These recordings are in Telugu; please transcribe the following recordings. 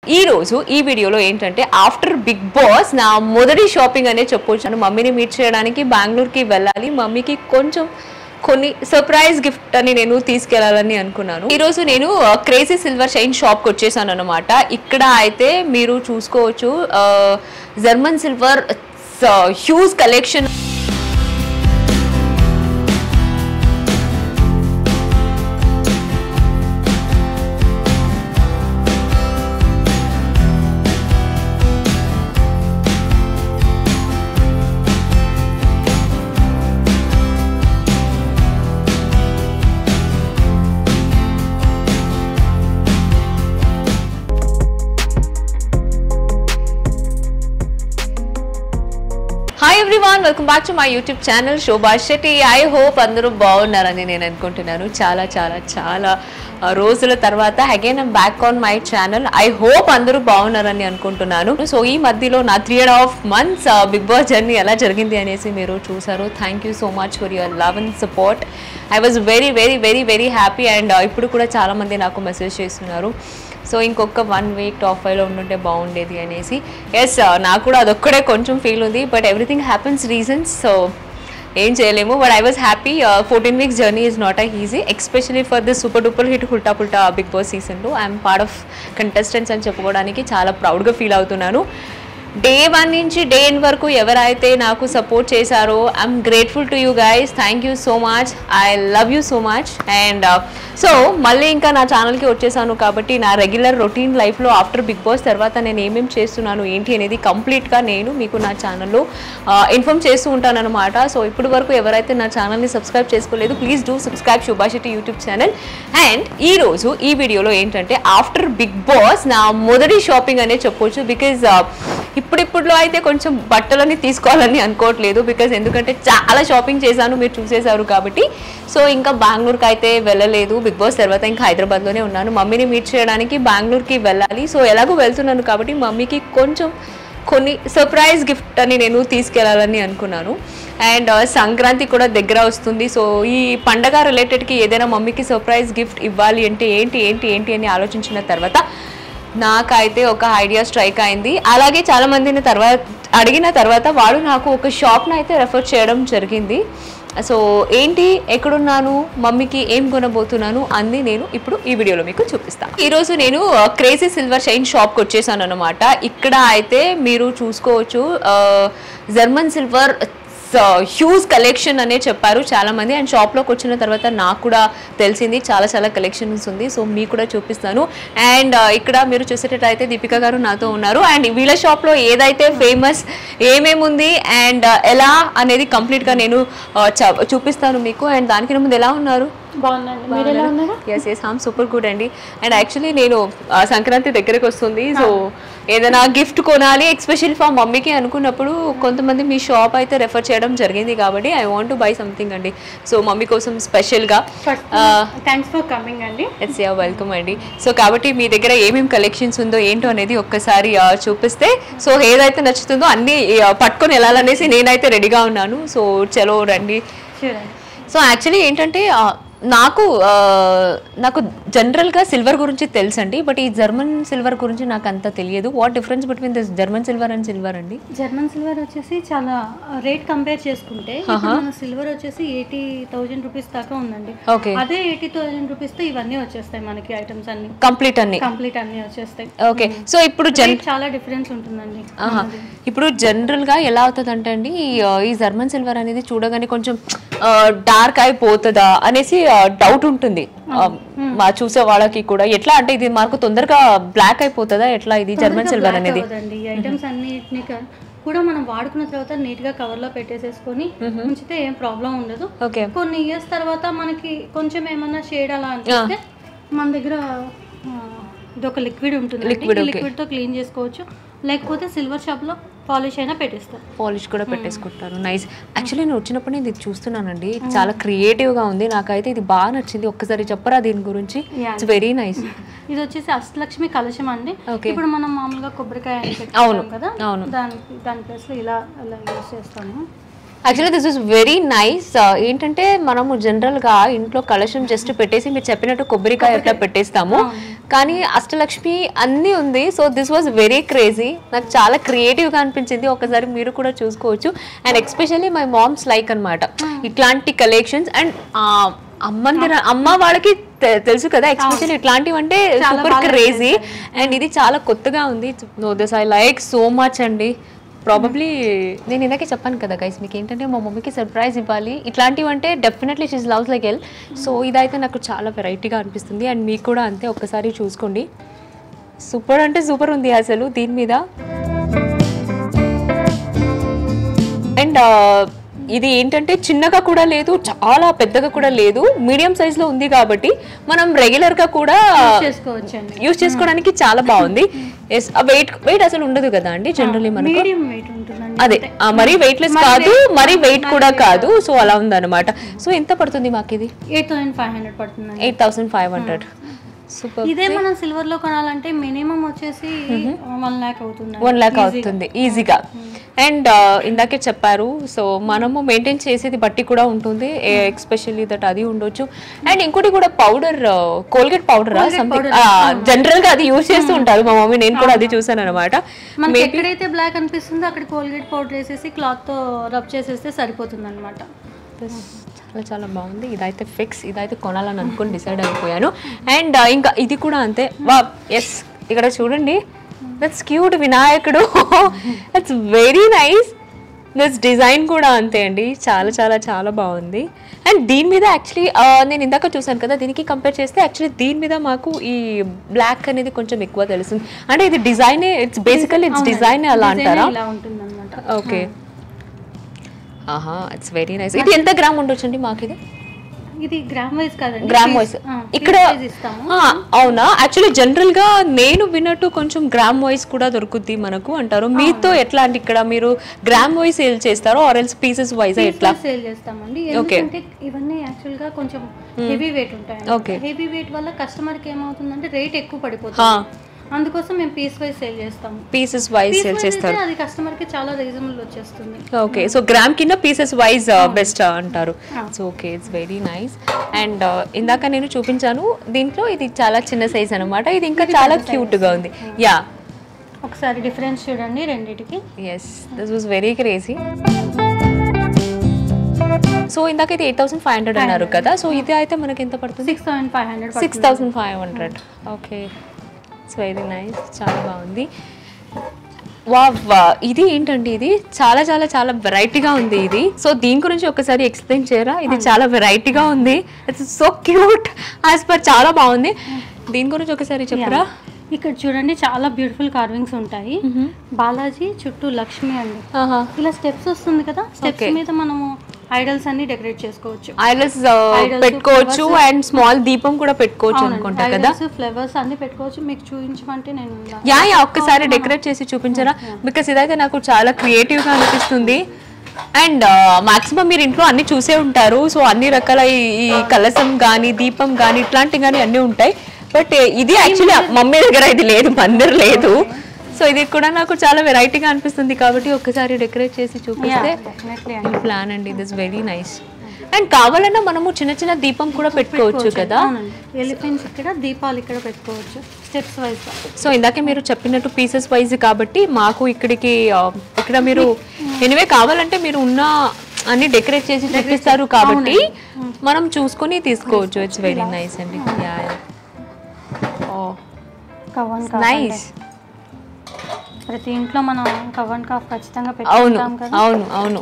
ఈ రోజు ఈ వీడియోలో ఏంటంటే ఆఫ్టర్ బిగ్ బాస్ నా మొదటి షాపింగ్ అనే చెప్పొచ్చు మమ్మీని మీట్ చేయడానికి బెంగళూరుకి వెళ్ళాలి మమ్మీకి కొంచెం కొన్ని సర్ప్రైజ్ గిఫ్ట్ అని నేను తీసుకెళ్లాలని అనుకున్నాను ఈ రోజు నేను క్రేజీ సిల్వర్ షైన్ షాప్కి వచ్చేసాను అనమాట ఇక్కడ అయితే మీరు చూసుకోవచ్చు German silver huge collection hi everyone welcome back to my YouTube channel Shobha Shetty I hope అందరూ బాగున్నారని నేను అనుకుంటున్నాను చాలా చాలా చాలా ఆ, రోజుల తర్వాత again I'm back on my channel I hope అందరూ బాగున్నారని అనుకుంటున్నాను సో ఈ మధ్యలో నా three and half months big boss journey ఎలా జరిగింది అనేసి మీరు చూసారు thank you so much for your love and support I was very very very very happy and ఇప్పుడు కూడా చాలామంది నాకు మెసేజ్ చేస్తున్నారు సో ఇంకొక వన్ వీక్ టాప్ ఫైవ్లో ఉండుంటే బాగుండేది అనేసి ఎస్ నాకు కూడా అదొక్కడే కొంచెం ఫీల్ ఉంది but everything happens reasons so ఏం చేయలేము but I was happy fourteen weeks journey is not a easy especially for this super duper hit Ulta Pulta big boss సీజన్లో ఐఎమ్ పార్ట్ ఆఫ్ కంటెస్టెంట్స్ అని చెప్పుకోవడానికి చాలా ప్రౌడ్గా ఫీల్ అవుతున్నాను డే వన్ నుంచి డే ఎన్ వరకు ఎవరైతే నాకు సపోర్ట్ చేశారో I'm grateful to you guys thank you so much I love you so much and so మళ్ళీ ఇంకా నా ఛానల్కి వచ్చేసాను కాబట్టి నా రెగ్యులర్ రొటీన్ లైఫ్లో ఆఫ్టర్ బిగ్ బాస్ తర్వాత నేను ఏమేమి చేస్తున్నాను ఏంటి అనేది కంప్లీట్గా నేను మీకు నా ఛానల్లో ఇన్ఫామ్ చేస్తూ ఉంటాను అనమాట సో ఇప్పటి వరకు ఎవరైతే నా ఛానల్ని సబ్స్క్రైబ్ చేసుకోలేదు ప్లీజ్ డూ సబ్స్క్రైబ్ శుభాషిటి యూట్యూబ్ ఛానల్ అండ్ ఈ రోజు ఈ వీడియోలో ఏంటంటే ఆఫ్టర్ బిగ్ బాస్ నా మొదటి షాపింగ్ అనే చెప్పొచ్చు బికాజ్ ఇప్పుడిప్పుడులో అయితే కొంచెం బట్టలని తీసుకోవాలని అనుకోవట్లేదు బికాజ్ ఎందుకంటే చాలా షాపింగ్ చేశాను మీరు చూసేశారు కాబట్టి సో ఇంకా బెంగళూరుకి అయితే వెళ్ళలేదు బిగ్ బాస్ తర్వాత ఇంకా హైదరాబాద్లోనే ఉన్నాను మమ్మీని మీట్ చేయడానికి బెంగళూరుకి వెళ్ళాలి సో ఎలాగో వెళ్తున్నాను కాబట్టి మమ్మీకి కొంచెం కొన్ని సర్ప్రైజ్ గిఫ్ట్ అని నేను తీసుకెళ్లాలని అనుకున్నాను అండ్ సంక్రాంతి కూడా దగ్గర వస్తుంది సో ఈ పండగ రిలేటెడ్కి ఏదైనా మమ్మీకి సర్ప్రైజ్ గిఫ్ట్ ఇవ్వాలి అంటే ఏంటి ఏంటి ఏంటి అని ఆలోచించిన తర్వాత నాకైతే ఒక ఐడియా స్ట్రైక్ అయింది అలాగే చాలా మందిని తర్వాత అడిగిన తర్వాత వాడు నాకు ఒక షాప్ని అయితే రెఫర్ చేయడం జరిగింది సో ఏంటి ఎక్కడున్నాను మమ్మీకి ఏం కొనబోతున్నాను అన్ని నేను ఇప్పుడు ఈ వీడియోలో మీకు చూపిస్తాను ఈరోజు నేను క్రేజీ సిల్వర్ షైన్ షాప్కి వచ్చేసాను అనమాట ఇక్కడ అయితే మీరు చూసుకోవచ్చు జర్మన్ సిల్వర్ హ్యూజ్ కలెక్షన్ అనే చెప్పారు చాలా మంది అండ్ షాప్లోకి వచ్చిన తర్వాత నాకు కూడా తెలిసింది చాలా చాలా కలెక్షన్స్ ఉంది సో మీకు కూడా చూపిస్తాను అండ్ ఇక్కడ మీరు చూసేటట్టయితే దీపిక గారు నాతో ఉన్నారు అండ్ వీళ్ళ షాప్లో ఏదైతే ఫేమస్ ఏమేమి ఉంది అండ్ ఎలా అనేది కంప్లీట్గా నేను ఆ, చ- చూపిస్తాను మీకు అండ్ దానికి ముందు ఎలా ఉన్నారు బాగుందండి మీరు ఎలా ఉన్నారు yes yes hmm super good అండి అండ్ యాక్చువల్లీ నేను ఆ, సంక్రాంతి దగ్గరకు వస్తుంది సో ఏదైనా గిఫ్ట్ కొనాలి ఎక్స్పెషల్లీ ఫర్ మమ్మీకి అనుకున్నప్పుడు కొంతమంది మీ షాప్ అయితే రెఫర్ చేయడం జరిగింది కాబట్టి I want to buy something అండి సో మమ్మీ కోసం స్పెషల్గా ఫస్ట్ థ్యాంక్స్ ఫర్ కమింగ్ అండి ఇట్స్ యా వెల్కమ్ అండి సో కాబట్టి మీ దగ్గర ఏమేమి కలెక్షన్స్ ఉందో ఏంటో అనేది ఒక్కసారి ఆ, చూపిస్తే సో ఏదైతే నచ్చుతుందో అన్నీ ఆ, పట్టుకొని వెళ్ళాలనేసి నేనైతే రెడీగా ఉన్నాను సో చలో రండి చూడండి సో యాక్చువల్లీ ఏంటంటే ఆ, నాకు ఆ, నాకు జనరల్గా సిల్వర్ గురించి తెలుసండి బట్ ఈ జర్మన్ సిల్వర్ గురించి నాకు అంత తెలియదు what difference between this German silver and silver అండి జర్మన్ సిల్వర్ వచ్చేసి చాలా రేట్ కంపేర్ చేసుకుంటే ఇప్పుడు మన సిల్వర్ వచ్చేసి ఎయిటీ థౌజండ్ రూపీస్ దాకా ఉందండి ఓకే అదే ఎయిటీ థౌజండ్ రూపీస్ తో ఇవన్నీ వచ్చేస్తాయి మనకి ఐటమ్స్ అన్ని కంప్లీట్ అన్ని కంప్లీట్ అన్ని వచ్చేస్తాయి ఓకే సో ఇప్పుడు జన్ Rate చాలా డిఫరెన్స్ ఉంటుందండి ఆహా. ఇప్పుడు జనరల్ గా ఎలా అవుతుంది అంటే అండి ఈ, ఆ, ఈ జర్మన్ సిల్వర్ అనేది చూడగానే కొంచెం డార్క్ అయిపోతుందా అనేసి డౌట్ ఉంటుంది ఆ, మా చూసే వాళ్ళకి కూడా ఎట్లా అంటే ఇది మనకు తొందరగా బ్లాక్ అయిపోతుందా ఎట్లా ఇది జర్మన్ సిల్వర్ అనేది అవ్వదండి ఈ ఐటమ్స్ అన్నిటిని క- కూడా మనం వాడుకున్న తర్వాత నీట్ గా కవర్ లో పెట్టేసేసుకొని ఉంచితే ఏం ప్రాబ్లం ఉండదు ఓకే కొన్ని ఇయర్స్ తర్వాత మనకి కొంచెం ఏమన్నా షేడ్ అలా అనిపిస్తే మన దగ్గర ఆ, ఇది ఒక లిక్విడ్ ఉంటుంది Liquid, okay. లిక్విడ్ తో క్లీన్ చేసుకోవచ్చు లేకపోతే సిల్వర్ షాప్ లో పాలిష్ అయినా పెట్టేస్తాం పాలిష్ కూడా పెట్టేసుకుంటారు నైస్ యాక్చువల్లీ నేను వచ్చినప్పుడు నేను ఇది చూస్తున్నానండి చాలా creative గా ఉంది నాకైతే ఇది బాగా నచ్చింది ఒక్కసారి చెప్పరా దీని గురించి Yeah. ఇట్స్ వెరీ నైస్ ఇది వచ్చేసి అష్టలక్ష్మి కలశం అండి Okay. ఇప్పుడు మనం మామూలుగా కొబ్బరికాయ అని అవును, పెట్టుకుంటాం కదా అవును. దానికి దాని ప్లేస్ లో ఇలా ఇలా యూస్ చేస్తాము actually this is very nice ఏంటంటే మనము జనరల్గా ఇంట్లో కలశం జస్ట్ పెట్టేసి మీరు చెప్పినట్టు కొబ్బరికాయ అట్లా పెట్టేస్తాము కానీ అష్టలక్ష్మి అన్నీ ఉంది so this was very crazy నాకు చాలా క్రియేటివ్గా అనిపించింది ఒకసారి మీరు కూడా చూసుకోవచ్చు and especially my moms like అన్నమాట ఇట్లాంటి కలెక్షన్స్ అండ్ అమ్మందిర అమ్మ వాళ్ళకి తె- తెలుసు కదా ఎక్స్పెషల్లీ ఇట్లాంటివి అంటే సూపర్ క్రేజీ అండ్ ఇది చాలా కొత్తగా ఉంది no this I like so much అండి ప్రాబబ్లీ నేను ఇందాకే చెప్పాను కదా గైస్ మీకు ఏంటంటే మా మమ్మీకి సర్ప్రైజ్ ఇవ్వాలి ఇట్లాంటివి అంటే definitely she's loves like all so ఇదైతే నాకు చాలా వెరైటీగా అనిపిస్తుంది అండ్ మీకు కూడా అంతే ఒక్కసారి చూసుకోండి సూపర్ అంటే సూపర్ ఉంది అసలు దీని మీద అండ్ ఇది ఏంటంటే చిన్నగా కూడా లేదు చాలా పెద్దగా కూడా లేదు మీడియం సైజ్ లో ఉంది కాబట్టి మనం రెగ్యులర్ గా కూడా చేసుకోవచ్చండి యూస్ చేసుకోవడానికి చాలా బాగుంది ఎస్ వెయిట్ వెయిట్ అసలు ఉండదు కదా అండి జనరల్లీ మనకు మీడియం వెయిట్ ఉంటుందండి అదే ఆ, మరీ వెయిట్ లెస్ కాదు మరీ వెయిట్ కూడా కాదు సో అలా ఉందన్నమాట సో ఎంత పడుతుంది మాకు ఇది ఎయిట్ థౌసండ్ ఫైవ్ హండ్రెడ్ పడుతుందండి eight thousand five hundred super ఇదే మనం సిల్వర్ లో కొనాలంటే మినిమం వచ్చేసి వన్ లాక్ అవుతుంది వన్ ల్యాక్ అవుతుంది ఈజీగా అండ్ ఇందాకే చెప్పారు సో మనము మెయింటైన్ చేసేది బట్టి కూడా ఉంటుంది ఎక్స్పెషల్లీ దట్ అది ఉండొచ్చు అండ్ ఇంకోటి కూడా powder Colgate powder something general గా అది యూజ్ చేస్తూ ఉంటారు మా మమ్మీ నేను కూడా అది చూసాను అనమాట మనకి ఎక్కడైతే బ్లాక్ అనిపిస్తుందో అక్కడ కోల్గేట్ పౌడర్ వేసేసి క్లాత్ తో రబ్ చేసేస్తే సరిపోతుంది అనమాట చాలా చాలా బాగుంది ఇదైతే ఫిక్స్ ఇదైతే కొనాలని అనుకుని డిసైడ్ అయిపోయాను అండ్ ఇంకా ఇది కూడా అంతే వా ఎస్ ఇక్కడ చూడండి దట్స్ క్యూట్ వినాయకుడు that's very nice that's design కూడా అంతే అండి చాలా చాలా చాలా బాగుంది అండ్ దీని మీద యాక్చువల్లీ నేను ఇందాక చూసాను కదా దీనికి కంపేర్ చేస్తే యాక్చువల్లీ దీని మీద మాకు ఈ బ్లాక్ అనేది కొంచెం ఎక్కువ తెలుస్తుంది అంటే ఇది design it's basically it's design అలా అంటారా ఇలా ఉంటుంది అనమాట ఓకే ఆహా ఇట్స్ వెరీ నైస్ ఇది ఎంత గ్రామ్ ఉండొచ్చండి మాకు ఇది ఇది గ్రామ్ వైజ్ కాదండి గ్రామ్ వైస్ ఆ, ఇక్కడ piece wise ఇస్తాము ఆ, అవునా యాక్చువల్లీ జనరల్ గా నేను విన్నట్టు కొంచెం గ్రామ్ వైస్ కూడా దొరుకుద్ది మనకు అంటారు మీతో ఎట్లా అంటే ఇక్కడ మీరు గ్రామ్ వైస్ సేల్ చేస్తారో ఆర్ ఎల్స్ పీసెస్ వైజ్ ఎట్లా సేల్ చేస్తామండి ఎందుకంటే ఇవన్నీ యాక్చువల్ గా కొంచెం హెవీ వెయిట్ ఉంటాయి Okay. హెవీ వెయిట్ వల్ల కస్టమర్ కి ఏమవుతుందంటే రేట్ ఎక్కువ పడిపోతుంది అందుకోసం మేము పీస్ వైజ్ సేల్ చేస్తాము pieces wise Piece sale wise చేస్తారు అయితే అది కస్టమర్ కి చాలా రీజనబుల్ వచ్చేస్తుంది ఓకే సో గ్రామ్ కింద పీసెస్ వైజ్ బెస్ట్ అంటారు so okay it's very nice and ఇందాక నేను చూపించాను దీంట్లో ఇది చాలా చిన్న సైజ్ అనమాట ఇది ఇంకా చాలా క్యూట్ గా ఉంది యా ఒకసారి డిఫరెన్స్ చూడండి రెండిటికి yes this was very crazy so ఇందాక ఇది ఎయిట్ థౌసండ్ ఫైవ్ హండ్రెడ్ అన్నారు కదా సో ఇది అయితే మనకి ఎంత పడుతుంది six thousand five hundred six thousand five hundred okay it's very nice చాలా బాగుంది వా వా ఇది ఏంటండి ఇది చాలా చాలా చాలా వెరైటీగా ఉంది ఇది సో దీని గురించి ఒకసారి ఎక్స్ప్లెయిన్ చేయరా ఇది చాలా వెరైటీగా ఉంది it's so cute as per చాలా బాగుంది దీని గురించి ఒకసారి చెప్పరా ఇక్కడ చూడండి చాలా బ్యూటిఫుల్ కార్వింగ్స్ ఉంటాయి బాలాజీ చుట్టూ లక్ష్మి అండి ఆహా ఇలా స్టెప్స్ వస్తుంది కదా స్టెప్స్ Okay. మీద మనము ఐడల్స్ అన్ని డెకరేట్ చేసుకోవచ్చు ఐలస్ పెట్టుకోవచ్చు అండ్ స్మాల్ దీపం కూడా పెట్టుకోవచ్చు అనుకుంటా కదా ఫ్లవర్స్ అన్ని పెట్టుకోవచ్చు మీకు చూపించమంటే నేను ఇలా- యా యా ఒక్కసారి డెకరేట్ చేసి చూపించరా బికాస్ ఇదైతే నాకు చాలా క్రియేటివ్ గా అనిపిస్తుంది అండ్ మాక్సిమం మీరు ఇంట్లో అన్ని చూసే ఉంటారు సో అన్ని రకాల ఈ- ఈ కలసం కానీ దీపం కానీ ఇట్లాంటివి కానీ అన్నీ ఉంటాయి బట్ ఇది యాక్చువల్లీ మమ్మీ దగ్గర ఇది లేదు మందిర్ లేదు సో ఇది కూడా నాకు చాలా వెరైటీగా అనిపిస్తుంది కాబట్టి ఒక్కసారి డెకరేట్ చేసి చూపిస్తే Definitely అండి. ప్లాన్ అండి దిస్ వెరీ నైస్ అండ్ కావాలన్నా మనము చిన్న చిన్న దీపం కూడా పెట్టుకోవచ్చు కదా అవునండి ఎలిఫెంట్స్ ఇక్కడ దీపాలు ఇక్కడ పెట్టుకోవచ్చు స్టెప్స్ వైజ్ సో ఇందాకే మీరు చెప్పినట్టు పీసెస్ వైజ్ కాబట్టి మాకు ఇక్కడికి ఆ, ఇక్కడ మీరు ఎనివే కావాలంటే మీరు ఉన్న అన్ని డెకరేట్ చేసి చూపిస్తారు కాబట్టి మనం చూసుకొని తీసుకోవచ్చు ఇట్స్ వెరీ నైస్ అండి కవన్ నైస్ ప్రతి ఇంట్లో మనం కవన్ కాఫ్ ఖచ్చితంగా అవును పెట్టుకుంటాం కదా అవును అవును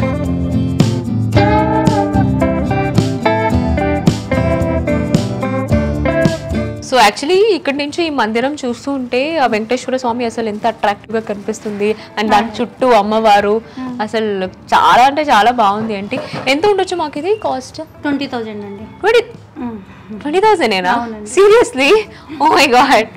సో యాక్చువల్లీ ఇక్కడ నుంచి ఈ మందిరం చూస్తూ ఉంటే ఆ వెంకటేశ్వర స్వామి అసలు ఎంత అట్రాక్టివ్ గా కనిపిస్తుంది అండ్ దాని చుట్టూ అమ్మవారు అసలు చాలా అంటే చాలా బాగుంది అంటే ఎంత ఉండొచ్చు మాకు ఇది కాస్ట్ ట్వంటీ థౌజండ్ అండి ట్వంటీ మ్మ్. ట్వంటీ థౌసండ్ ఏనా seriously oh my god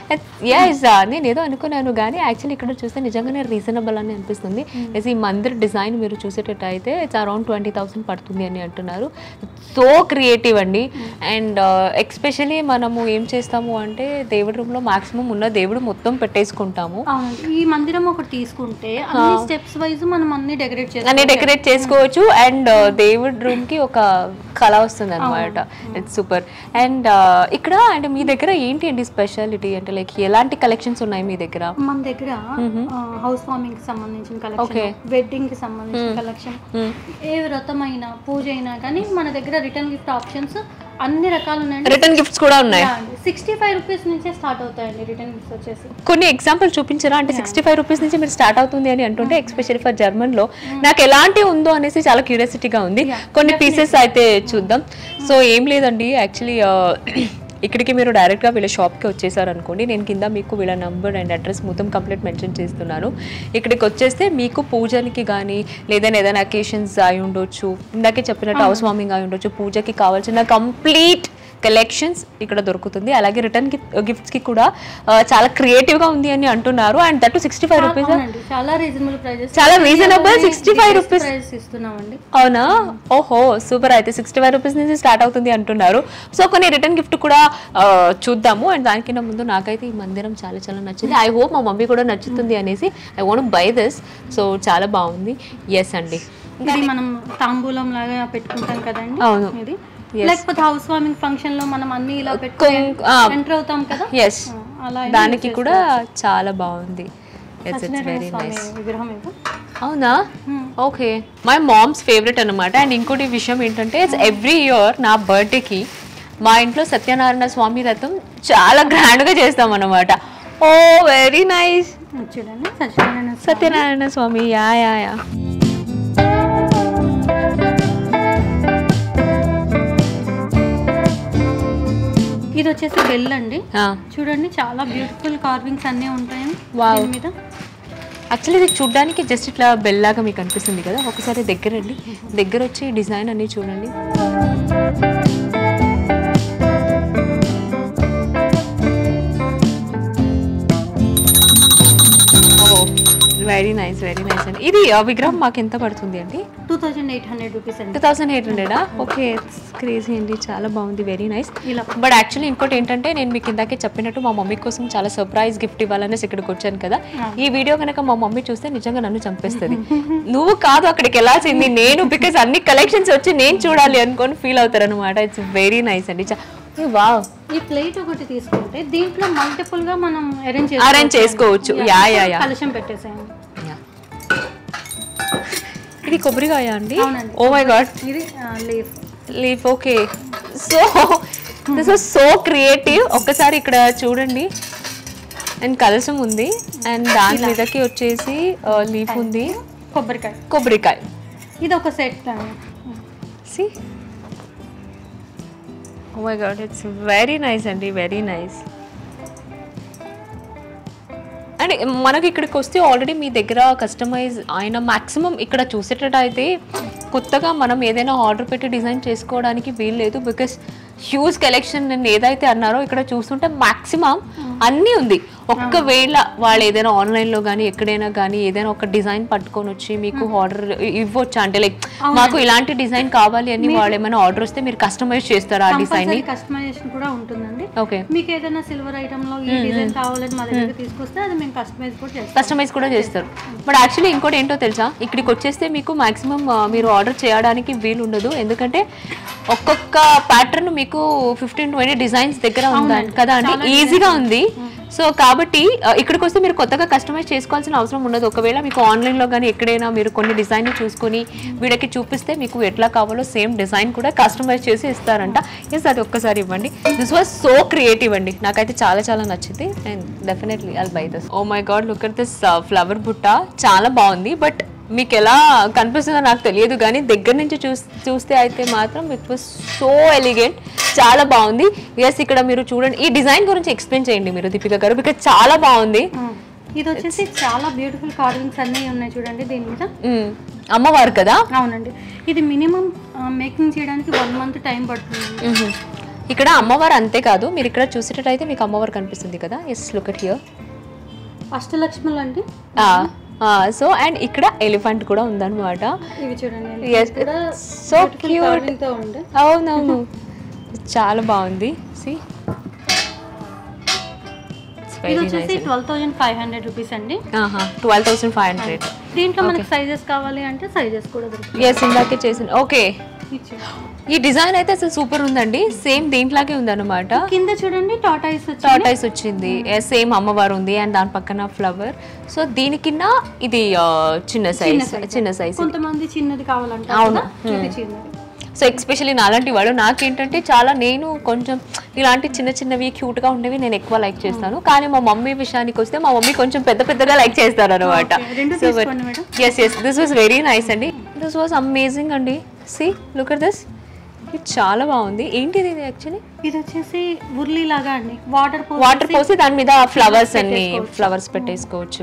yes నేను ఏదో అనుకున్నాను కానీ యాక్చువల్లీ ఇక్కడ చూస్తే నిజంగానే రీజనబుల్ అని అనిపిస్తుంది ఎస్ ఈ మందిర్ డిజైన్ మీరు చూసేటట్టయితే ఇట్స్ అరౌండ్ ట్వంటీ థౌసండ్ పడుతుంది అని అంటున్నారు సో క్రియేటివ్ అండి అండ్ ఎక్స్పెషలీ మనము ఏం చేస్తాము అంటే దేవుడి రూమ్లో మాక్సిమం ఉన్న దేవుడు మొత్తం పెట్టేసుకుంటాము అవునండి ఈ మందిరం ఒకటి తీసుకుంటే అన్ని స్టెప్స్ వైజ్ మనం అన్ని డెకరేట్ చేస్తాం అన్ని డెకరేట్ చేసుకోవచ్చు అండ్ దేవుడి రూమ్ కి ఒక కళ వస్తుంది అనమాట ఇట్స్ సూపర్ అండ్ ఇక్కడ అంటే మీ దగ్గర ఏంటి అండి స్పెషాలిటీ అంటే లైక్ ఎలాంటి కలెక్షన్స్ ఉన్నాయి మీ దగ్గర మన దగ్గర హౌస్ వార్మింగ్ కి సంబంధించిన Okay. కలెక్షన్ వెడ్డింగ్ కి సంబంధించిన కలెక్షన్ Hmm. ఏ వ్రతమైనా పూజ అయినా కానీ మన దగ్గర రిటర్న్ గిఫ్ట్ ఆప్షన్స్ అన్ని రకాలు ఉన్నాయండి రిటర్న్ గిఫ్ట్స్ కూడా ఉన్నాయి సిక్స్టీ ఫైవ్ రూపీస్ నుంచే స్టార్ట్ అవుతాయండి రిటర్న్ గిఫ్ట్స్ వచ్చేసి కొన్ని ఎగ్జాంపుల్ చూపించరా అంటే సిక్స్టీ ఫైవ్ రూపీస్ నుంచి మీరు స్టార్ట్ అవుతుంది అని అంటుంటే ఎక్స్పెషల్లీ ఫర్ జర్మన్ లో నాకు ఎలాంటి ఉందో అనేసి చాలా క్యూరియాసిటీగా ఉంది కొన్ని పీసెస్ అయితే చూద్దాం సో ఏం లేదండి యాక్చువల్లీ ఇక్కడికి మీరు డైరెక్ట్గా వీళ్ళ షాప్కి వచ్చేసారు అనుకోండి నేను కింద మీకు వీళ్ళ నంబర్ అండ్ అడ్రస్ మొత్తం కంప్లీట్ మెన్షన్ చేస్తున్నాను ఇక్కడికి వచ్చేస్తే మీకు పూజనికి కానీ లేదా ఏదైనా అకేషన్స్ అయి ఉండొచ్చు ఇందాకే చెప్పినట్టు హౌస్ వార్మింగ్ అయి ఉండొచ్చు పూజకి కావాల్సిన కంప్లీట్ కలెక్షన్స్ ఇక్కడ దొరుకుతుంది అలాగే రిటర్న్ గిఫ్ట్స్ కి కూడా ఆ, చాలా క్రియేటివ్ గా ఉంది అని అంటున్నారు and that sixty five rupees అవునండి చాలా రీజనబుల్ ప్రైజెస్ చాలా reasonable, 65 rupees. ప్రైస్ ఇస్తున్నామండి అవునా ఓహో సూపర్ అయితే సిక్స్టీ ఫైవ్ రూపీస్ నుంచి స్టార్ట్ అవుతుంది అంటున్నారు సో కొన్ని రిటర్న్ గిఫ్ట్ కూడా ఆ, చూద్దాము అండ్ దానికన్నా ముందు నాకైతే ఈ మందిరం చాలా చాలా నచ్చింది ఐ హోప్ మా మమ్మీ కూడా నచ్చుతుంది అనేసి I want buy this so చాలా బాగుంది ఎస్ అండి ఇది మనం తాంబూలం లాగా పెట్టుకుంటాం కదండి అవును. ఇది Yes. లేకపోతే హౌస్ వార్మింగ్ ఫంక్షన్ లో మనం అన్ని ఇలా పెట్టుకొని కొం- ఆ. ఎంటర్ అవుతాం కదా ఎస్ ఆ, అలా అయినా దానికి use కూడా చాలా బాగుంది it's it's Satyanarayana very Swamy nice విగ్రహం ఇది అవునా Hmm. Okay my moms favourite అనమాట అండ్ ఇంకోటి విషయం ఏంటంటే ఇట్స్ ఎవ్రీ ఇయర్ నా బర్త్డేకి మా ఇంట్లో సత్యనారాయణ స్వామి రథం చాలా గ్రాండ్గా చేస్తాం అనమాట ఓ వెరీ నైస్ చూడండి Satyanarayana Swamy. Satyanarayana Swamy ya ya ya ఇది వచ్చేసి బెల్ అండి ఆ. చూడండి చాలా బ్యూటిఫుల్ కార్వింగ్స్ అన్నీ ఉంటాయి Wow. దీని మీద యాక్చువల్లీ ఇది చూడడానికి జస్ట్ ఇట్లా బెల్ లాగా మీకు అనిపిస్తుంది కదా ఒకసారి దగ్గర రండి దగ్గర వచ్చి డిజైన్ అన్ని చూడండి వెరీ నైస్ వెరీ నైస్ అండి ఇది ఆ విగ్రహం మాకు ఎంత పడుతుంది అండి two thousand eight hundred rupees two అండి థౌసండ్ ఎయిట్ హండ్రెడా ఓకే క్రేజీ అండి చాలా బాగుంది వెరీ నైస్ ఇలా బట్ యాక్చువల్లీ ఇంకోటి ఏంటంటే నేను మీకు ఇందాకే చెప్పినట్టు మా మమ్మీ కోసం చాలా సర్ప్రైజ్ గిఫ్ట్ ఇవ్వాలనేసి ఇక్కడికి వచ్చాను కదా ఈ వీడియో కనుక మా మమ్మీ చూస్తే నిజంగా నన్ను చంపేస్తుంది నువ్వు కాదు అక్కడికి వెళ్ళాల్సింది నేను బికాస్ అన్ని కలెక్షన్స్ వచ్చి నేను చూడాలి అనుకొని ఫీల్ అవుతారు అనమాట ఇట్స్ వెరీ నైస్ అండి వావ్ ఈ ప్లేట్ ఒకటి తీసుకుంటే దీంట్లో మల్టిపుల్ గా మనం అరేంజ్ Arrange చేసుకోవచ్చు. Ya, ya, ya. కలశం పెట్టేసాయండి ఇది కొబ్బరికాయ అండి అవునండి. ఓ మై గాడ్ ఇది leaf leaf okay so this was so creative ఒక్కసారి ఇక్కడ చూడండి అండ్ కలసం ఉంది అండ్ దాని మీదకి వచ్చేసి లీఫ్ ఉంది కొబ్బరికాయ కొబ్బరికాయ ఇది ఒక సెట్ అండి see oh my god it's very nice అండి వెరీ నైస్ అండ్ మనకి ఇక్కడికి వస్తే ఆల్రెడీ మీ దగ్గర కస్టమైజ్ ఆయన మాక్సిమం ఇక్కడ చూసేటట్టయితే కొత్తగా మనం ఏదైనా ఆర్డర్ పెట్టి డిజైన్ చేసుకోవడానికి వీల్లేదు బికాస్ హ్యూజ్ కలెక్షన్ నేను ఏదైతే అన్నారో ఇక్కడ చూస్తుంటే మాక్సిమం అన్నీ ఉంది ఒక్కవేళ వాళ్ళు ఏదైనా ఆన్లైన్లో కానీ ఎక్కడైనా కానీ ఏదైనా ఒక డిజైన్ పట్టుకొని వచ్చి మీకు ఆర్డర్ ఇవ్వచ్చా అంటే లైక్ మాకు ఇలాంటి డిజైన్ కావాలి అని వాళ్ళు ఏమైనా ఆర్డర్ వస్తే మీరు కస్టమైజ్ చేస్తారా ఆ డిజైన్ కంపల్సరీ కస్టమైజేషన్ కూడా ఉంటుందండి ఓకే మీకు ఏదైనా సిల్వర్ ఐటమ్ లో ఈ డిజైన్ కావాలని మా దగ్గరికి తీసుకొస్తే అది మేము కస్టమైజ్ కూడా చేస్తాం కస్టమైజ్ కూడా చేస్తారు బట్ యాక్చువల్లీ ఇంకోటి ఏంటో తెలుసా ఇక్కడికి వచ్చేస్తే మీకు మాక్సిమం మీరు ఆర్డర్ చేయడానికి వీలు ఉండదు ఎందుకంటే ఒక్కొక్క ప్యాటర్న్ మీకు ఫిఫ్టీన్ ట్వంటీ డిజైన్స్ దగ్గర ఉంది కదా అండి ఈజీగా ఉంది సో కాబట్టి ఆ, ఇక్కడికి వస్తే మీరు కొత్తగా కస్టమైజ్ చేసుకోవాల్సిన అవసరం ఉండదు ఒకవేళ మీకు ఆన్లైన్లో కానీ ఎక్కడైనా మీరు కొన్ని డిజైన్ చూసుకొని వీడికి చూపిస్తే మీకు ఎట్లా కావాలో సేమ్ డిజైన్ కూడా కస్టమైజ్ చేసి ఇస్తారంట ఎస్ అది ఒక్కసారి ఇవ్వండి దిస్ వాజ్ సో క్రియేటివ్ అండి నాకైతే చాలా చాలా నచ్చింది and definitely I'll buy this oh my god look at this flower బుట్ట చాలా బాగుంది బట్ మీకు ఎలా కనిపిస్తుందో నాకు తెలియదు కానీ దగ్గర నుంచి చూస్ చూస్తే అయితే మాత్రం ఇట్ వాస్ సో ఎలిగెంట్ చాలా బాగుంది ఎస్ ఇక్కడ మీరు చూడండి ఈ డిజైన్ గురించి ఎక్స్ప్లెయిన్ చేయండి మీరు దీపిక గారు బికాజ్ చాలా బాగుంది ఇది వచ్చేసి చాలా బ్యూటిఫుల్ కార్వింగ్స్ అన్నీ ఉన్నాయి చూడండి దీని మీద మ్మ్. అమ్మవారు కదా అవునండి ఇది మినిమం మేకింగ్ చేయడానికి వన్ మంత్ టైం పడుతుంది ఇక్కడ అమ్మవారు అంతే కాదు మీరు ఇక్కడ చూసేటట్టయితే మీకు అమ్మవారు కనిపిస్తుంది కదా ఎస్ లుక్ అట్ హియర్ అష్టలక్ష్ములు అండి సో అండ్ ఇక్కడ ఎలిఫెంట్ కూడా ఉందన్నమాట ఇవి చూడండి Yes, కూడా so beautiful cute. carving తో ఉండే అవునవును చాలా బాగుంది సి ఇది వచ్చేసి twelve thousand five hundred rupees అండి ట్వెల్వ్ థౌసండ్ ఫైవ్ హండ్రెడ్ దీంట్లో మనకి సైజెస్ కావాలి అంటే సైజెస్ కూడా దొరుకుతాయి ఎస్ ఇందాకే చేసిన ఓకే ఇచ్చి. ఈ డిజైన్ అయితే అసలు సూపర్ ఉందండి సేమ్ దీంట్లాగే ఉందన్నమాట కింద చూడండి టాటాయిస్ వచ్చి టాటైస్ వచ్చింది సేమ్ అమ్మవారు ఉంది అండ్ దాని పక్కన ఫ్లవర్ సో దీనికిన్న ఇది ఆ, చిన్న సైజ్ చిన్న సైజ్ కొంతమంది చిన్నది కావాలంటే అవును. ఇది చిన్నది సో ఎక్స్పెషల్లీ నాలాంటి వాడు నాకేంటంటే చాలా నేను కొంచెం ఇలాంటి చిన్న చిన్నవి క్యూట్గా ఉండేవి నేను ఎక్కువ లైక్ చేస్తాను కానీ మా మమ్మీ విషయానికి వస్తే మా మమ్మీ కొంచెం పెద్ద పెద్దగా లైక్ చేస్తారు అనమాట Okay, రెండు తీసుకోండి madam yes yes this was very nice అండి దిస్ వాజ్ అమేజింగ్ అండి సి లుక్ అట్ దిస్ ఇది చాలా బాగుంది ఏంటిది ఇది యాక్చువల్లీ ఇది వచ్చేసి ఉర్లీ లాగా అండి వాటర్ వాటర్ పోసి దాని మీద ఫ్లవర్స్ అన్ని ఫ్లవర్స్ పెట్టేసుకోవచ్చు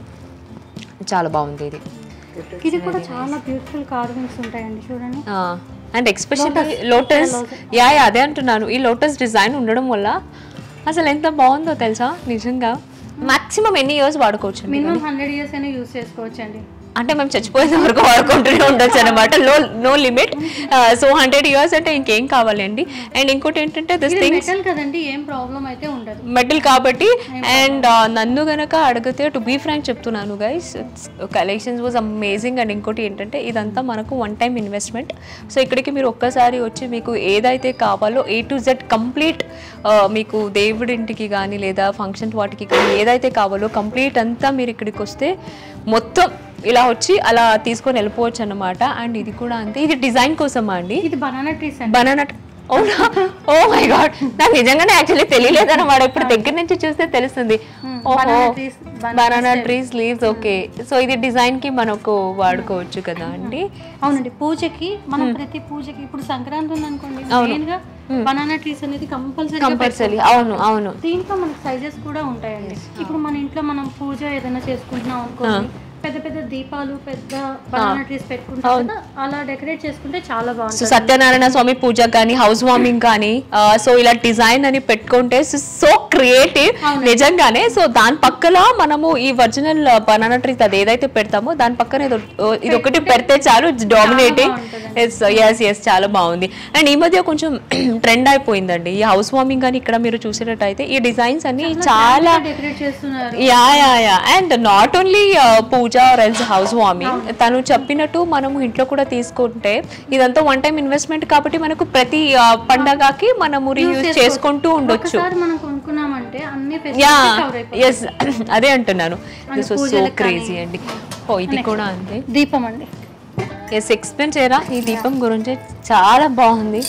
చాలా బాగుంది ఇది ఇది కూడా చాలా బ్యూటిఫుల్ కార్వింగ్స్ ఉంటాయండి చూడండి and especially lotus ya ya అదే అంటున్నాను ఈ లోటస్ డిజైన్ ఉండడం వల్ల అసలు ఎంత బాగుందో తెలుసా నిజంగా మాక్సిమం ఎన్ని ఇయర్స్ వాడుకోవచ్చు మినిమం హండ్రెడ్ ఇయర్స్ అయినా యూస్ చేసుకోవచ్చు అండి అంటే మేము చచ్చిపోయేంత వరకు వాడుకుంటూనే ఉండొచ్చు అనమాట లో no limit so hundred years అంటే ఇంకేం కావాలండి అండ్ ఇంకోటి ఏంటంటే దిస్ థింగ్ మెటల్ కదండి ఏం ప్రాబ్లం అయితే ఉండదు మెటల్ కాబట్టి అండ్ నన్ను గనక అడిగితే టు బీ ఫ్రాంక్ చెప్తున్నాను guys collections was amazing and ఇంకోటి ఏంటంటే ఇదంతా మనకు వన్ టైం ఇన్వెస్ట్మెంట్ సో ఇక్కడికి మీరు ఒక్కసారి వచ్చి మీకు ఏదైతే కావాలో ఏ టు జెడ్ కంప్లీట్ మీకు దేవుడి ఇంటికి కానీ లేదా ఫంక్షన్ వాటికి కానీ ఏదైతే కావాలో కంప్లీట్ అంతా మీరు ఇక్కడికి వస్తే మొత్తం ఇలా వచ్చి అలా తీసుకొని వెళ్ళిపోవచ్చు అన్నమాట అండ్ ఇది కూడా అంతే ఇది డిజైన్ కోసమా అండి ఇది బనానా ట్రీస్ అండి బనానా అవునా ఓ మై గాడ్ నాకు నిజంగానే యాక్చువల్లీ తెలియలేదు అనమాట ఇప్పుడు దగ్గర నుంచి చూస్తే తెలుస్తుంది ఓహో banana trees, banana banana trees leaves okay so ఇది డిజైన్ కి మనకు వాడుకోవచ్చు కదా అండి అవునండి పూజకి మనం ప్రతి పూజకి ఇప్పుడు సంక్రాంతి ఉంది అనుకోండి మెయిన్ గా బనానా ట్రీస్ అనేది కంపల్సరీ కంపల్సరీ అవును అవును దీంట్లో మనకి సైజెస్ కూడా ఉంటాయండి ఇప్పుడు మన ఇంట్లో మనం పూజ ఏదైనా చేసుకుంటున్నాం అనుకోండి పెద్ద పెద్ద దీపాలు పెద్ద బనానా ట్రీస్ పెట్టుకుంటాం కదా అలా డెకరేట్ చేసుకుంటే చాలా సో బాగుంటుంది సత్యనారాయణ స్వామి పూజ కానీ హౌస్ వార్మింగ్ కానీ సో ఇలా డిజైన్ అని పెట్టుకుంటే సో క్రియేటివ్ నిజంగానే సో దాని పక్కన మనము ఈ ఒరిజినల్ బనానా ట్రీస్ అది ఏదైతే పెడతామో దాని పక్కన ఇది ఒక- ఇది ఒకటి పెడితే చాలు డామినేటింగ్ ఎస్ ఎస్ ఎస్ చాలా బాగుంది అండ్ ఈ మధ్య కొంచెం ట్రెండ్ అయిపోయిందండి ఈ హౌస్ వార్మింగ్ కానీ ఇక్కడ మీరు చూసినట్టయితే ఈ డిజైన్స్ అన్ని చాలా డెకరేట్ చేస్తున్నారు ya ya ya and not only puja or else house warming తను చెప్పినట్టు మనము ఇంట్లో కూడా తీసుకుంటే ఇదంతా వన్ టైం ఇన్వెస్ట్మెంట్ కాబట్టి మనకు ప్రతి ఆ, పండగకి మనము రీయూజ్ చేసుకుంటూ ఉండొచ్చు ఒకసారి మనం కొనుక్కున్నామంటే అన్ని యా ఫెసిలిటీస్ కవర్ అయిపోతాయి ఎస్ అదే అంటున్నాను దిస్ వాజ్ సో క్రేజీ అండి ఓ ఇది కూడా అంతే దీపం అండి ఎస్ ఎక్స్ప్లెయిన్ చేయరా ఈ దీపం గురించి చాలా బాగుంది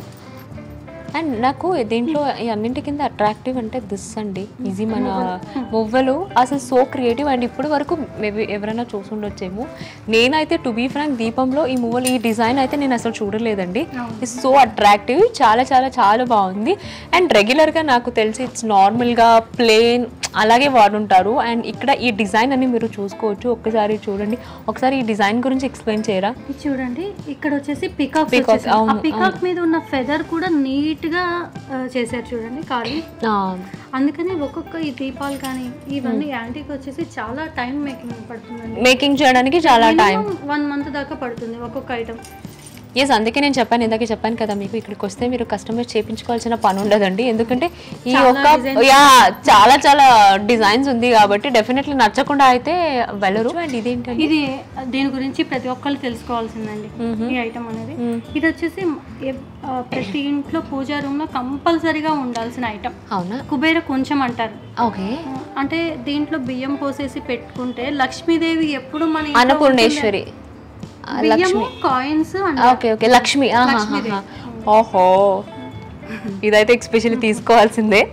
అండ్ నాకు దీంట్లో ఈ అన్నింటి కింద అట్రాక్టివ్ అంటే దిస్ అండి ఇది మన మువ్వలు అసలు సో క్రియేటివ్ అండ్ ఇప్పటి వరకు మేబీ ఎవరైనా చూసుండొచ్చేమో నేనైతే టు బీ ఫ్రాంక్ దీపంలో ఈ మువ్వలు ఈ డిజైన్ అయితే నేను అసలు చూడలేదండి ఇట్స్ సో అట్రాక్టివ్ చాలా చాలా చాలా బాగుంది అండ్ రెగ్యులర్గా నాకు తెలిసి ఇట్స్ నార్మల్గా ప్లేన్ అలాగే వాడుంటారు అండ్ ఇక్కడ ఈ డిజైన్ అని మీరు చూసుకోవచ్చు ఒక్కసారి చూడండి ఒకసారి ఈ డిజైన్ గురించి ఎక్స్ప్లెయిన్ చేయరా ఇది చూడండి ఇక్కడ వచ్చేసి పికాక్ Peacock, ఆ అవును, పికాక్ మీద ఉన్న ఫెదర్ కూడా నీట్ గా ఆ, చేశారు చూడండి ఖాళీ ఆ, అందుకని ఒక్కొక్క ఈ దీపాలు కానీ ఇవన్నీ యాంటీకి వచ్చేసి చాలా టైం మేకింగ్ పడుతుందండి మేకింగ్ చేయడానికి చాలా టైం వన్ మంత్ దాకా పడుతుంది ఒక్కొక్క ఐటమ్ ఎస్ అందుకే నేను చెప్పాను ఇందాక చెప్పాను కదా మీకు ఇక్కడికి వస్తే మీరు కస్టమైజ్ చేయించుకోవాల్సిన పని ఉండదండి ఎందుకంటే ఈ ఒక్క యా చాలా చాలా డిజైన్స్ ఉంది కాబట్టి డెఫినెట్లీ నచ్చకుండా అయితే వెళ్ళరు అండ్ ఇదేంటండి ఇది దీని గురించి ప్రతి ఒక్కళ్ళు తెలుసుకోవాల్సిందండి ఈ ఐటమ్ అనేది ఇది వచ్చేసి ఎ- ఆ, ప్రతి ఇంట్లో పూజా రూమ్ లో కంపల్సరీగా ఉండాల్సిన ఐటమ్ అవునా కుబేర కొంచెం అంటారు ఓకే అంటే దీంట్లో బియ్యం పోసేసి పెట్టుకుంటే లక్ష్మీదేవి ఎప్పుడు మన ఇంట్లో అన్నపూర్ణేశ్వరి ఆ, బియ్యము కాయిన్స్ ఓకే ఓకే లక్ష్మి ఆహాహాహా. ఓహో ఇదైతే ఎక్స్పెషల్లీ తీసుకోవాల్సిందే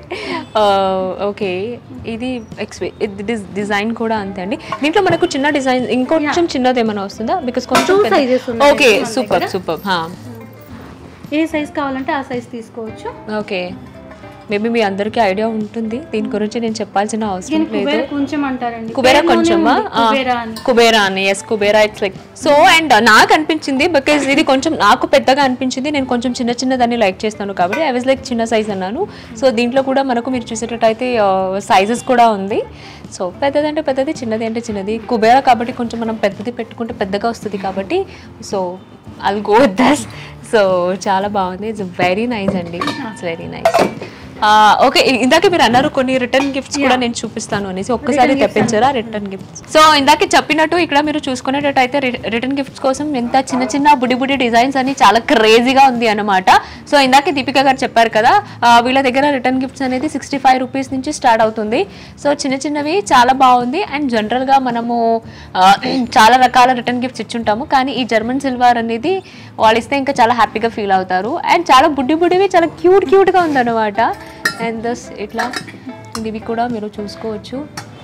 ఓకే ఇది ఎక్స్పె డిజైన్ కూడా అంతే అండి దీంట్లో మనకు చిన్న డిజైన్ ఇంకొంచెం చిన్నది ఏమైనా వస్తుందా బికాస్ కొంచెం Two sizes ఉన్నాయి ఓకే సూపర్ సూపర్ ఏ సైజ్ కావాలంటే ఆ సైజ్ తీసుకోవచ్చు ఓకే మేబీ మీ అందరికీ ఐడియా ఉంటుంది దీని గురించి నేను చెప్పాల్సిన అవసరం దీని లేదు కుబేర కొంచెం అంటారండి కుబేరా పేరులోనే కొంచెమా ఉంది, కుబేరా అని కుబేరా అని yes Kubera it's like so and నాకు అనిపించింది బికాజ్ ఇది కొంచెం నాకు పెద్దగా అనిపించింది నేను కొంచెం చిన్న చిన్నదాన్ని లైక్ చేస్తాను కాబట్టి ఐ వాజ్ లైక్ చిన్న సైజ్ అన్నాను సో దీంట్లో కూడా మనకు మీరు చూసేటట్టయితే సైజెస్ కూడా ఉంది సో పెద్దది అంటే పెద్దది చిన్నది అంటే చిన్నది కుబేరా కాబట్టి కొంచెం మనం పెద్దది పెట్టుకుంటే పెద్దగా వస్తుంది కాబట్టి so I'll go with this so చాలా బాగుంది ఇట్స్ వెరీ నైస్ అండి ఇట్స్ వెరీ నైస్ ఓకే ఇందాక మీరు అన్నారు కొన్ని రిటర్న్ గిఫ్ట్స్ కూడా నేను చూపిస్తాను అనేసి ఒక్కసారి తెప్పించారా రిటర్న్ గిఫ్ట్స్ సో ఇందాక చెప్పినట్టు ఇక్కడ మీరు చూసుకునేటట్టయితే రిటర్న్ గిఫ్ట్స్ కోసం ఎంత చిన్న చిన్న బుడి బుడి డిజైన్స్ అని చాలా క్రేజీగా ఉంది అనమాట సో ఇందాక దీపిక గారు చెప్పారు కదా ఆ, వీళ్ళ దగ్గర రిటర్న్ గిఫ్ట్స్ అనేది సిక్స్టీ ఫైవ్ రూపీస్ నుంచి స్టార్ట్ అవుతుంది సో చిన్న చిన్నవి చాలా బాగుంది అండ్ జనరల్గా మనము ఆ, చాలా రకాల రిటర్న్ గిఫ్ట్స్ ఇచ్చుంటాము కానీ ఈ జర్మన్ సిల్వర్ అనేది వాళ్ళు ఇస్తే ఇంకా చాలా హ్యాపీగా ఫీల్ అవుతారు అండ్ చాలా బుడ్డి బుడ్డివి చాలా క్యూట్ క్యూట్గా ఉందన్నమాట అండ్ దస్ ఇట్లా ఇవి కూడా మీరు చూసుకోవచ్చు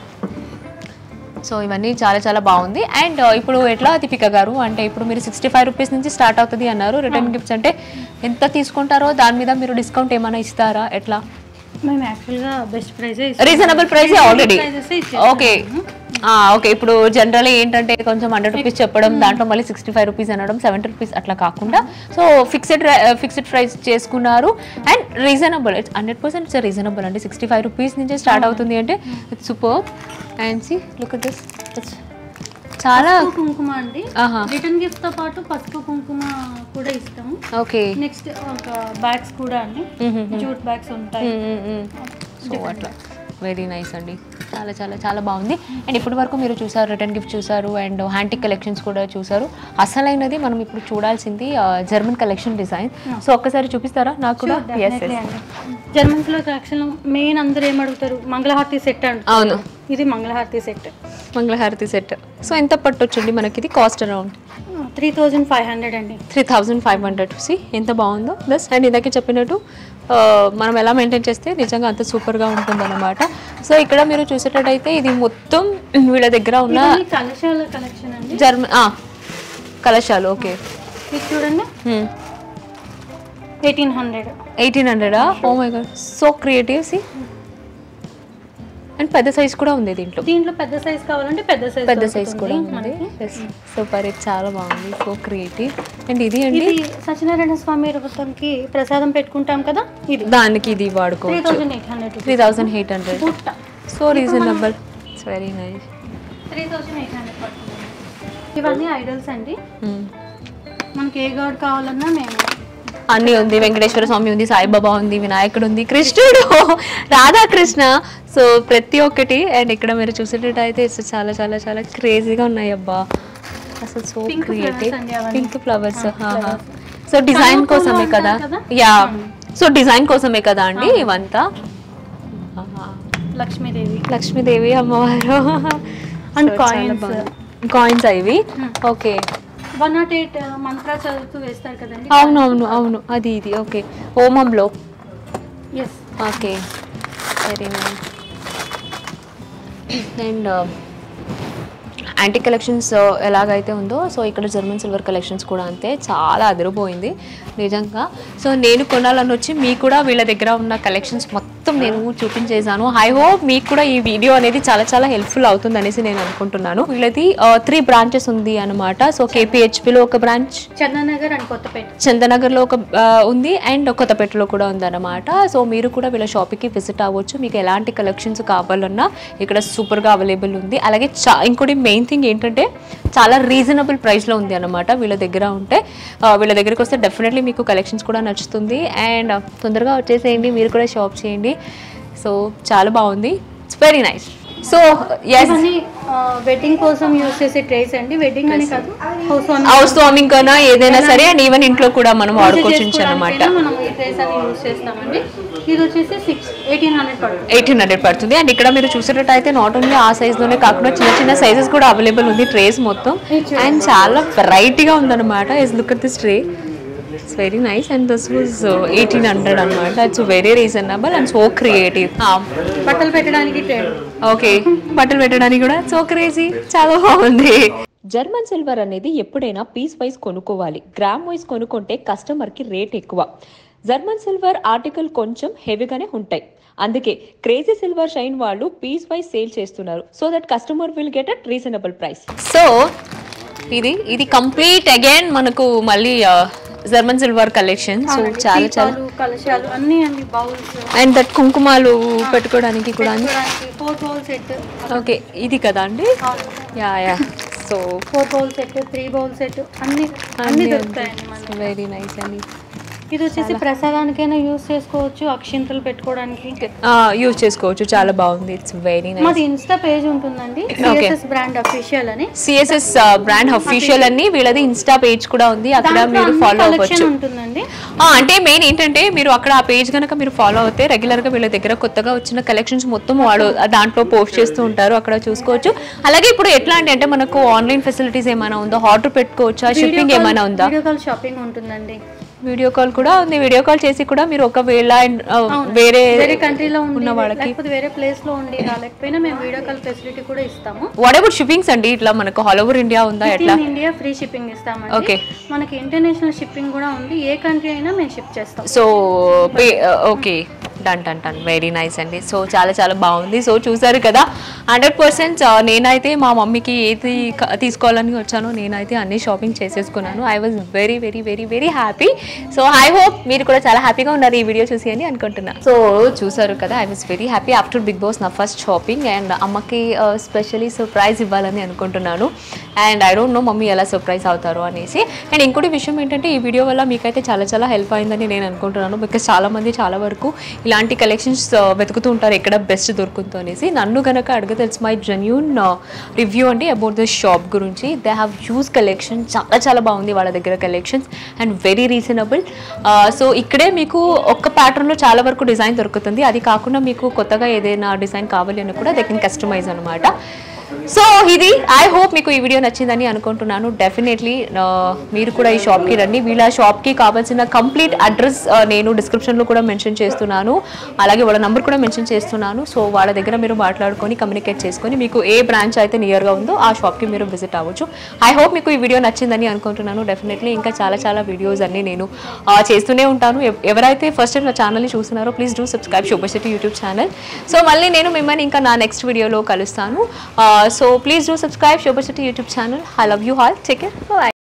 సో ఇవన్నీ చాలా చాలా బాగుంది అండ్ ఇప్పుడు ఎట్లా దీపిక గారు అంటే ఇప్పుడు మీరు సిక్స్టీ ఫైవ్ రూపీస్ నుంచి స్టార్ట్ అవుతుంది అన్నారు రిటర్న్ గిఫ్ట్స్ అంటే ఎంత తీసుకుంటారో దాని మీద మీరు డిస్కౌంట్ ఏమైనా ఇస్తారా ఎట్లా మేము యాక్చువల్గా best prize reasonable price already okay okay ఇప్పుడు జనరల్ ఏంటంటే కొంచెం హండ్రెడ్ రూపీస్ చెప్పడం దాంట్లో మళ్ళీ సిక్స్టీ ఫైవ్ రూపీస్ అనడం సెవెంటీ రూపీస్ అట్లా కాకుండా సో ఫిక్స్డ్ ఫిక్స్డ్ ప్రైస్ చేసుకున్నారు and reasonable it's hundred percent it's reasonable అండి సిక్స్టీ ఫైవ్ రూపీస్ నుంచే స్టార్ట్ అవుతుంది అంటే it's super and see look this చాలా పసుపు కుంకుమ అండి ఆహా రిటర్న్ గిఫ్ట్ తో పాటు పసుపు కుంకుమ కూడా ఇస్తాము ఓకే నెక్స్ట్ ఒక బ్యాగ్స్ కూడా అండి జూట్ బ్యాగ్స్ ఉంటాయి సో అట్లా వెరీ నైస్ అండి చాలా చాలా చాలా బాగుంది అండ్ ఇప్పటి వరకు మీరు చూసారు రిటర్న్ గిఫ్ట్ చూసారు అండ్ హ్యాంటిక్ కలెక్షన్స్ కూడా చూసారు అసలైనది మనం ఇప్పుడు చూడాల్సింది జర్మన్ కలెక్షన్ డిజైన్ సో ఒక్కసారి చూపిస్తారా నాకు కూడా ఎస్ Definitely అండి జర్మన్స్ లో యాక్చువల్ మెయిన్ అందరూ ఏం అడుగుతారు మంగళహారతి సెట్ అండి అవును ఇది మంగళహారతి సెట్ మంగళహారతి సెట్ సో ఎంత పట్టొచ్చండి మనకి ఇది cost around three thousand five hundred అండి three thousand five hundred see ఎంత బాగుందో ప్లస్ అండ్ ఇందాకే చెప్పినట్టు ఆ, మనం ఎలా మెయింటైన్ చేస్తే నిజంగా అంత సూపర్గా ఉంటుందన్నమాట సో ఇక్కడ మీరు చూసేటట్టయితే ఇది మొత్తం వీళ్ళ దగ్గర ఉన్న ఇది కలశాల కలెక్షన్ అండి జర్మన్ కలశాలు ఓకే ఇది చూడండి ఎయిటీన్ హండ్రెడ్ ఎయిటీన్ హండ్రెడా oh my god so creative see and పెద్ద సైజ్ కూడా ఉంది దీంట్లో దీంట్లో పెద్ద సైజ్ కావాలంటే పెద్ద సైజ్ పెద్ద సైజ్ కూడా ఉంది సూపర్ ఇది చాలా బాగుంది సో క్రియేటివ్ అండ్ ఇది అండి ఇది సత్యనారాయణ స్వామి వ్రతంకి ప్రసాదం పెట్టుకుంటాం కదా ఇది దానికి ఇది త్రీ వాడుకోవచ్చు thousand eight hundred three thousand eight hundred పుట్ట so reasonable it's very nice three thousand eight hundred పడుతుంది ఇవన్నీ ఐడల్స్ అండి మనకి ఏ గాడ్ కావాలన్నా మేము అన్నీ ఉంది వెంకటేశ్వర స్వామి ఉంది సాయిబాబా ఉంది వినాయకుడు ఉంది కృష్ణుడు రాధాకృష్ణ సో ప్రతి ఒక్కటి అండ్ ఇక్కడ మీరు చూసేటట్టయితే ఇట్స్ చాలా చాలా చాలా క్రేజీగా ఉన్నాయి అబ్బా అసలు సో Pink క్రియేటివ్ flowers అండి అవన్నీ. పింక్ ఫ్లవర్స్ సో డిజైన్ కనుక్కోలో కోసమే కదా ఉంటాయి కదా? యా సో డిజైన్ కోసమే కదా అండి ఇవంతా ఆహా. లక్ష్మీదేవి లక్ష్మీదేవి అమ్మవారు And coins. కాయిన్స్ ఇవి okay one not eight mantra చదువుతూ వేస్తారు కదండి అవును అవును అవును అది ఇది ఓకే హోమంలో yes okay very nice and antique collections ఎలాగైతే ఉందో సో ఇక్కడ జర్మన్ సిల్వర్ కలెక్షన్స్ కూడా అంతే చాలా అదిరిపోయింది నిజంగా సో నేను కొనాలని వచ్చి మీకు కూడా వీళ్ళ దగ్గర ఉన్న కలెక్షన్స్ మొత్తం నేను చూపించేసాను ఐ హోప్ మీకు కూడా ఈ వీడియో అనేది చాలా చాలా హెల్ప్ఫుల్ అవుతుంది అనేసి నేను అనుకుంటున్నాను వీళ్ళది త్రీ బ్రాంచెస్ ఉంది అనమాట సో కేపీహెచ్పిలో ఒక బ్రాంచ్ చందనగర్ అండ్ కొత్తపేట చందనగర్లో ఒక ఆ, ఉంది అండ్ కొత్తపేటలో కూడా ఉందన్నమాట సో మీరు కూడా వీళ్ళ షాప్కి విజిట్ అవ్వచ్చు మీకు ఎలాంటి కలెక్షన్స్ కావాలన్నా ఇక్కడ సూపర్గా అవైలబుల్ ఉంది అలాగే చా ఇంకోటి మెయిన్ థింగ్ ఏంటంటే చాలా రీజనబుల్ ప్రైస్లో ఉంది అనమాట వీళ్ళ దగ్గర ఉంటే ఆ, వీళ్ళ దగ్గరికి వస్తే డెఫినెట్లీ మీకు కలెక్షన్స్ కూడా నచ్చుతుంది అండ్ తొందరగా వచ్చేసేయండి మీరు కూడా షాప్ చేయండి సో చాలా బాగుంది it's very nice so yes ఇవన్నీ వెడ్డింగ్ కోసం యూజ్ చేసే ట్రేస్ అండి వెడ్డింగ్ అని కాదు హౌస్ హౌస్ వార్మింగ్ కన్నా ఏదైనా సరే అండ్ ఈవెన్ ఇంట్లో కూడా మనం వాడుకోవచ్చు అనమాట మనం ఈ ట్రేస్ అని యూజ్ చేస్తామండి ఇది వచ్చేసి సిక్స్ ఎయిటీన్ హండ్రెడ్ పడుతుంది ఎయిటీన్ హండ్రెడ్ పడుతుంది అండ్ ఇక్కడ మీరు చూసేటట్టయితే నాట్ ఓన్లీ ఆ సైజ్లోనే కాకుండా చిన్న చిన్న సైజెస్ కూడా అవైలబుల్ ఉంది ట్రేస్ మొత్తం అండ్ చాలా వెరైటీగా ఉందన్నమాట is look at this tray it's very nice and this was eighteen hundred అనమాట it's very reasonable and so creative బట్టలు పెట్టడానికి ట్రే ఓకే బట్టలు పెట్టడానికి కూడా సో క్రేజీ చాలా బాగుంది జర్మన్ సిల్వర్ అనేది ఎప్పుడైనా పీస్ వైజ్ కొనుక్కోవాలి గ్రామ్ వైజ్ కొనుక్కుంటే కస్టమర్కి రేట్ ఎక్కువ జర్మన్ సిల్వర్ ఆర్టికల్ కొంచెం హెవీగానే ఉంటాయి అందుకే క్రేజీ సిల్వర్ షైన్ వాళ్ళు పీస్ వైజ్ సేల్ చేస్తున్నారు so that customer will get at reasonable price so ఇది ఇది కంప్లీట్ అగైన్ మనకు మళ్ళీ జర్మన్ సిల్వర్ కలెక్షన్ సో అవునండి. చాలా చాలా దీపాలు కలశాలు అన్ని అన్ని బౌల్స్ అండ్ దట్ కుంకుమాలు పెట్టుకోవడానికి కూడా ఫోర్ బౌల్ సెట్ ఓకే ఇది కదా అండి yeah yeah so four bowl set three bowl set అన్ని అన్ని దొరుకుతాయండి మనకి వెరీ నైస్ అండి ఇది వచ్చేసి ప్రసాదానికైనా యూస్ చేసుకోవచ్చు అక్షింతలు పెట్టుకోవడానికి యూజ్ చేసుకోవచ్చు చాలా బాగుంది ఇట్స్ వెరీ నైస్ మాది ఇన్స్టా పేజ్ ఉంటుందండి సిఎస్ఎస్ బ్రాండ్ అఫీషియల్ అని సిఎస్ఎస్ బ్రాండ్ అఫీషియల్ అని వీళ్ళది ఇన్స్టా పేజ్ కూడా ఉంది అక్కడ దాంట్లో మీరు అన్ని ఫాలో కలెక్షన్ అవ్వచ్చు ఉంటుందండి ఆ, అంటే మెయిన్ ఏంటంటే మీరు అక్కడ ఆ పేజ్ కనుక మీరు ఫాలో అవుతే రెగ్యులర్ గా వీళ్ళ దగ్గర కొత్తగా వచ్చిన కలెక్షన్స్ మొత్తం వాడు ఆ దాంట్లో పోస్ట్ చేస్తూ ఉంటారు అక్కడ చూసుకోవచ్చు అలాగే ఇప్పుడు ఎట్లా అంటే అంటే మనకు ఆన్లైన్ ఫెసిలిటీస్ ఏమైనా ఉందా ఆర్డర్ పెట్టుకోవచ్చా షిప్పింగ్ ఏమైనా ఉందా వీడియో కాల్ షాపింగ్ ఉంటుందండి వీడియో కాల్ కూడా ఉంది వీడియో కాల్ చేసి కూడా మీరు ఒకవేళ ఆ, వేరే వేరే కంట్రీలో ఉండి ఉన్న వాళ్ళకి లేకపోతే వేరే ప్లేస్ లో ఉండి రాలేకపోయినా మేము వీడియో కాల్ ఫెసిలిటీ కూడా ఇస్తాము వాట్ అబౌట్ షిప్పింగ్స్ అండి ఇట్లా మనకు ఆల్ ఓవర్ ఇండియా ఉందా ఎట్లా ఇన్ ఇండియా ఫ్రీ షిప్పింగ్ ఇస్తామండి ఓకే మనకి ఇంటర్నేషనల్ షిప్పింగ్ కూడా ఉంది ఏ కంట్రీ అయినా మేము షిప్ చేస్తాం so pay okay done done done very nice అండి సో చాలా చాలా బాగుంది సో చూసారు కదా హండ్రెడ్ పర్సెంట్ నేనైతే మా మమ్మీకి ఏది క- తీసుకోవాలని వచ్చానో నేనైతే అన్ని షాపింగ్ చేసేసుకున్నాను I was very very very very happy so I hope మీరు కూడా చాలా హ్యాపీగా ఉన్నారు ఈ వీడియో చూసి అని అనుకుంటున్నా సో చూసారు కదా I was very happy after big Boss నా ఫస్ట్ షాపింగ్ అండ్ అమ్మకి స్పెషలీ సర్ప్రైజ్ ఇవ్వాలని అనుకుంటున్నాను and I don't know mummy ఎలా సర్ప్రైజ్ అవుతారు అనేసి అండ్ ఇంకోటి విషయం ఏంటంటే ఈ వీడియో వల్ల మీకైతే చాలా చాలా హెల్ప్ అయిందని నేను అనుకుంటున్నాను బికాస్ చాలా మంది చాలా వరకు ఇలాంటి కలెక్షన్స్ వెతుకుతూ ఉంటారు ఎక్కడ బెస్ట్ దొరుకుతుందో అనేసి నన్ను కనుక అడిగితే ఇట్స్ మై జెన్యూన్ రివ్యూ అండి అబౌట్ ద షాప్ గురించి దే హ్యావ్ యూస్ కలెక్షన్ చాలా చాలా బాగుంది వాళ్ళ దగ్గర collections and very reasonable so ఇక్కడే మీకు ఒక్క ప్యాటర్న్లో చాలా వరకు డిజైన్ దొరుకుతుంది అది కాకుండా మీకు కొత్తగా ఏదైనా డిజైన్ కావాలి అని కూడా దే కెన్ కస్టమైజ్ అనమాట సో ఇది ఐ హోప్ మీకు ఈ వీడియో నచ్చిందని అనుకుంటున్నాను డెఫినెట్లీ మీరు కూడా ఈ షాప్కి రండి వీళ్ళ షాప్కి కావాల్సిన కంప్లీట్ అడ్రస్ నేను డిస్క్రిప్షన్లో కూడా మెన్షన్ చేస్తున్నాను అలాగే వాళ్ళ నంబర్ కూడా మెన్షన్ చేస్తున్నాను సో వాళ్ళ దగ్గర మీరు మాట్లాడుకొని కమ్యూనికేట్ చేసుకొని మీకు ఏ బ్రాంచ్ అయితే నియర్గా ఉందో ఆ షాప్కి మీరు విజిట్ అవ్వచ్చు ఐ హోప్ మీకు ఈ వీడియో నచ్చిందని అనుకుంటున్నాను డెఫినెట్లీ ఇంకా చాలా చాలా వీడియోస్ అన్ని నేను ఆ, చేస్తూనే ఉంటాను ఎవ్- ఎవరైతే ఫస్ట్ టైం నా ఛానల్ని చూస్తున్నారో please do subscribe Shubhashetty YouTube channel so మళ్ళీ నేను మిమ్మల్ని ఇంకా నా నెక్స్ట్ వీడియోలో కలుస్తాను so please do subscribe Shubhashetty YouTube channel I love you all take care bye